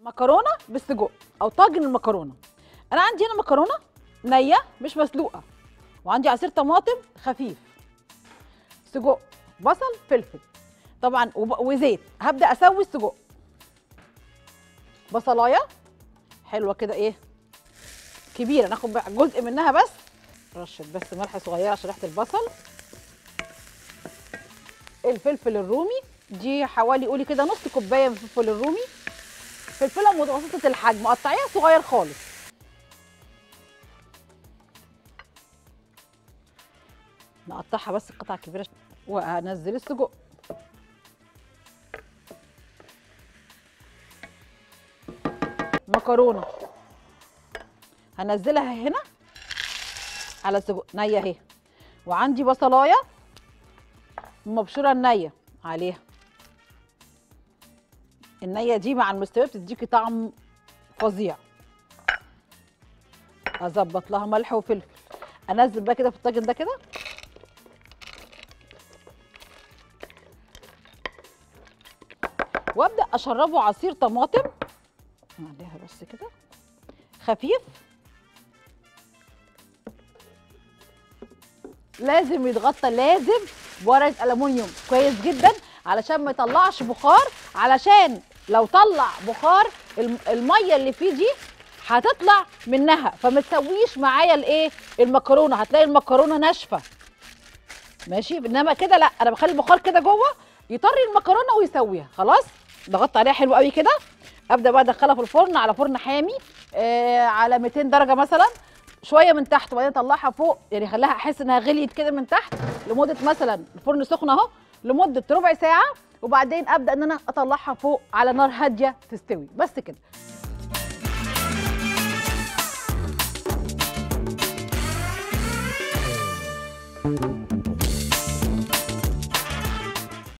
مكرونه بالسجق او طاجن المكرونه انا عندي هنا مكرونه نيه مش مسلوقه وعندي عصير طماطم خفيف سجق بصل فلفل طبعا وب- وزيت هبدا اسوي السجق بصلايه حلوه كده ايه كبيره ناخد بقى جزء منها بس رشه بس ملح صغيره عشان ريحه البصل الفلفل الرومي دي حوالي قولي كده نص كوبايه من الفلفل الرومي فلفله متوسطه الحجم قطعيها صغير خالص نقطعها بس القطع الكبيره وهنزل السجق مكرونه هنزلها هنا على السجق نيه اهي وعندي بصلايه مبشوره النيه عليها النيه دي مع المستويه بتديكي طعم فظيع اظبط لها ملح وفلفل انزل بقى كده في الطاجن ده كده وابدا اشربه عصير طماطم عليها بس كده خفيف لازم يتغطى لازم بورقه الومنيوم كويس جدا علشان ما يطلعش بخار علشان لو طلع بخار الم- الميه اللي فيه دي هتطلع منها فما تسويش معايا الايه المكرونه هتلاقي المكرونه ناشفه ماشي انما كده لا انا بخلي البخار كده جوه يطري المكرونه ويسويها خلاص ضغطت عليها حلو قوي كده ابدا بقى ادخلها في الفرن على فرن حامي آه على 200 درجه مثلا شويه من تحت وبعدين اطلعها فوق يعني خليها احس انها غليت كده من تحت لمده مثلا الفرن سخن اهو لمده ربع ساعه وبعدين ابدا ان انا اطلعها فوق على نار هاديه تستوي بس كده thank you